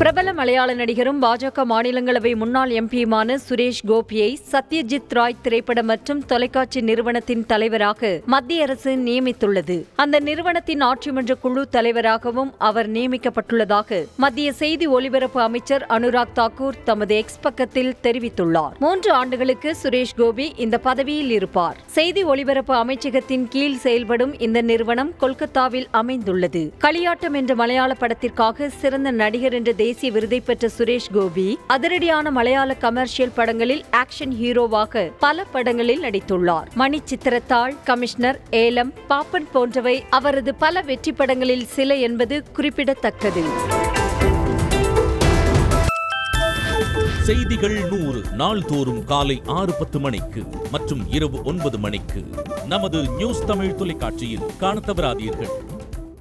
பிரபல மலையாள நடிகரும் பாஜக மாநிலங்களவை முன்னாள் எம்பியுமான சுரேஷ் கோபியை சத்யஜித் ராய் திரைப்பட மற்றும் தொலைக்காட்சி நிறுவனத்தின் தலைவராக மத்திய அரசு நியமித்துள்ளது அந்த நிறுவனத்தின் ஆட்சிமன்ற குழு தலைவராகவும் அவர் நியமிக்கப்பட்டுள்ளதாக மத்திய செய்தி ஒலிபரப்பு அமைச்சர் அனுராக் தாக்கூர் தமது எக்ஸ் பக்கத்தில் தெரிவித்துள்ளார் மூன்று ஆண்டுகளுக்கு சுரேஷ் கோபி இந்த பதவியில் இருப்பார் செய்தி ஒலிபரப்பு அமைச்சகத்தின் கீழ் செயல்படும் இந்த நிறுவனம் கொல்கத்தாவில் அமைந்துள்ளது களியாட்டம் என்ற மலையாள படத்திற்காக சிறந்த நடிகர் என்ற தேசிய விருதை பெற்ற சுரேஷ் கோபி அதிரடியான மலையாள கமர்ஷியல் படங்களில் ஆக்ஷன் ஹீரோவாக பல படங்களில் நடித்துள்ளார் மணி சித்திரத்தாள் கமிஷனர் ஏலம் பாப்பன் போன்றவை அவரது பல வெற்றி படங்களில் சில என்பது குறிப்பிடத்தக்கது செய்திகள் நூறு நாள்தோறும் காலை ஆறு பத்து மணிக்கு மற்றும் இரவு ஒன்பது மணிக்கு நமது நியூஸ் தமிழ் தொலைக்காட்சியில் காணத் தவறாதீர்கள்